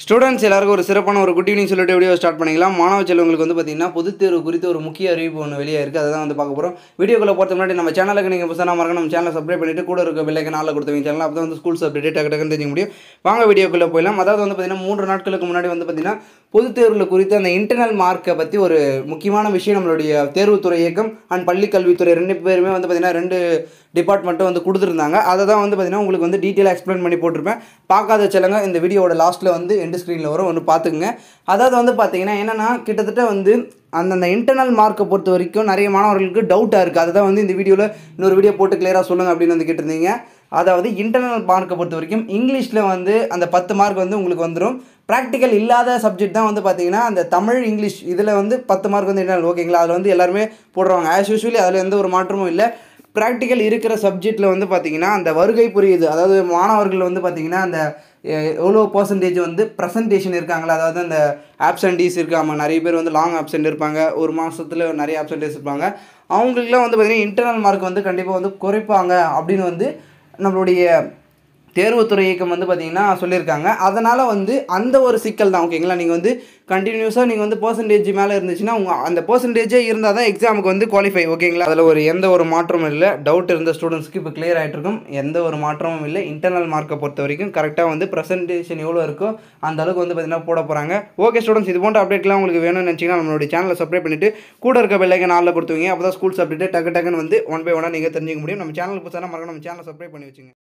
students எல்லாருக்கும் ஒரு சிறப்பான ஒரு குட் ஈவினிங் சொல்லிட்டு வீடியோ ஸ்டார்ட் பண்ணிக்கலாம் மாணவ செல்வங்களுக்கு வந்து பார்த்தீங்கன்னா பொதுத் தேர்வு குறித்து ஒரு முக்கிய அறிவிப்பு ஒன்று வெளியே இருக்குது அதை தான் வந்து பார்க்க போகிறோம் வீடியோக்குள்ள போகிறது முன்னாடி நம்ம சேனலுக்கு நீங்கள் புதுசாக மறக்க நம்ம சேனலை சப்ஸ்கிரைப் பண்ணிட்டு கூட இருக்க பெல்லைக்கு நாளில் கொடுத்தவங்க சேனல் அப்போ தான் வந்து ஸ்கூல்ஸ் அப்டேட் டக்கு டக்குன்னு தெரிஞ்சுக்க முடியும் வாங்க வீடியோக்குள்ளே போயிடலாம் அதாவது வந்து பார்த்தீங்கன்னா மூன்று நாட்களுக்கு முன்னாடி வந்து பார்த்தீங்கன்னா பொதுத் தேர்வில் குறித்து அந்த இன்டர்னல் மார்க்கை பற்றி ஒரு முக்கியமான விஷயம் நம்மளுடைய தேர்வுத்துறை இயக்கம் அண்ட் பள்ளி கல்வித்துறை ரெண்டு பேருமே வந்து பார்த்தீங்கன்னா ரெண்டு டிபார்ட்மெண்ட்டும் வந்து கொடுத்துருந்தாங்க அதை தான் வந்து பார்த்தீங்கன்னா உங்களுக்கு வந்து டீட்டெயிலாக எக்ஸ்பிளைன் பண்ணி போட்டிருப்பேன் பார்க்காத செல்லுங்க இந்த வீடியோவோட லாஸ்ட்டில் வந்து எண்டு ஸ்க்ரீனில் வரும் ஒன்று பார்த்துக்குங்க அதாவது வந்து பார்த்தீங்கன்னா என்னென்னா கிட்டத்தட்ட வந்து அந்தந்த இன்டர்னல் மார்க்கை பொறுத்த வரைக்கும் நிறைய மாணவர்களுக்கு டவுட்டாக இருக்குது அதை தான் வந்து இந்த வீடியோவில் இன்னொரு வீடியோ போட்டு கிளியராக சொல்லுங்கள் அப்படின்னு வந்து கேட்டிருந்தீங்க அதாவது இன்டர்னல் மார்க்கை பொறுத்த வரைக்கும் இங்கிலீஷில் வந்து அந்த பத்து மார்க் வந்து உங்களுக்கு வந்துடும் ப்ராக்டிக்கல் இல்லாத சப்ஜெக்ட் தான் வந்து பார்த்தீங்கன்னா அந்த தமிழ் இங்கிலீஷ் இதில் வந்து பத்து மார்க் வந்து இன்டர்னல் ஓகேங்களா அதில் வந்து எல்லாருமே போடுறாங்க ஆஸ் யூஸ்வலி அதில் எந்த ஒரு மாற்றமும் இல்லை ப்ராக்டிக்கல் இருக்கிற சப்ஜெக்டில் வந்து பார்த்தீங்கன்னா அந்த வருகை புரியுது அதாவது மாணவர்கள் வந்து பார்த்தீங்கன்னா அந்த எ- எவ்வளோ பர்சன்டேஜ் வந்து ப்ரெசன்டேஷன் இருக்காங்களா அதாவது அந்த ஆப்சன்டீஸ் இருக்காம நிறைய பேர் வந்து லாங் ஆப்சென்ட் இருப்பாங்க ஒரு மாதத்தில் நிறைய ஆப்சன்டேஸ் இருப்பாங்க அவங்களுக்குலாம் வந்து பார்த்தீங்கன்னா இன்டர்னல் மார்க் வந்து கண்டிப்பாக வந்து குறைப்பாங்க அப்படின்னு வந்து நம்மளுடைய தேர்வுத்துறை இயக்கம் வந்து பார்த்தீங்கன்னா சொல்லியிருக்காங்க அதனால் வந்து அந்த ஒரு சிக்கல் தான் ஓகேங்களா நீங்கள் வந்து கண்டினியூஸாக நீங்கள் வந்து பர்சன்டேஜ் மேலே இருந்துச்சுன்னா உங்கள் அந்த பர்சன்டேஜே இருந்தால் தான் எக்ஸாமுக்கு வந்து குவாலிஃபை ஓகேங்களா அதில் ஒரு எந்த ஒரு மாற்றமும் இல்லை டவுட் இருந்த ஸ்டூடெண்ட்ஸ்க்கு இப்போ கிளியர் ஆகிட்டு இருக்கும் எந்த ஒரு மாற்றமும் இல்லை இன்டர்னல் மார்க்கை பொறுத்த வரைக்கும் கரெக்டாக வந்து ப்ரெசன்டேஷன் எவ்வளோ இருக்கோ அந்த அளவுக்கு வந்து பார்த்தீங்கன்னா போட போகிறாங்க ஓகே ஸ்டூடெண்ட்ஸ் இது போன்ற அப்டேட்லாம் உங்களுக்கு வேணும்னு நினச்சிங்கன்னா நம்மளுடைய சேனலை சப்ஸ்கிரைப் பண்ணிட்டு கூட இருக்க பெல்லைக்கு நாளில் கொடுத்துவீங்க அப்போ தான் ஸ்கூல்ஸ் அப்டேட் டக்கு டக்குன்னு வந்து ஒன் பை ஒன்னாக நீங்கள் தெரிஞ்சுக்க முடியும் நம்ம சேனலுக்கு புதுசாக மறக்க நம்ம சேனலை சப்ஸ்கிரைப் பண்ணி வச்சுங்க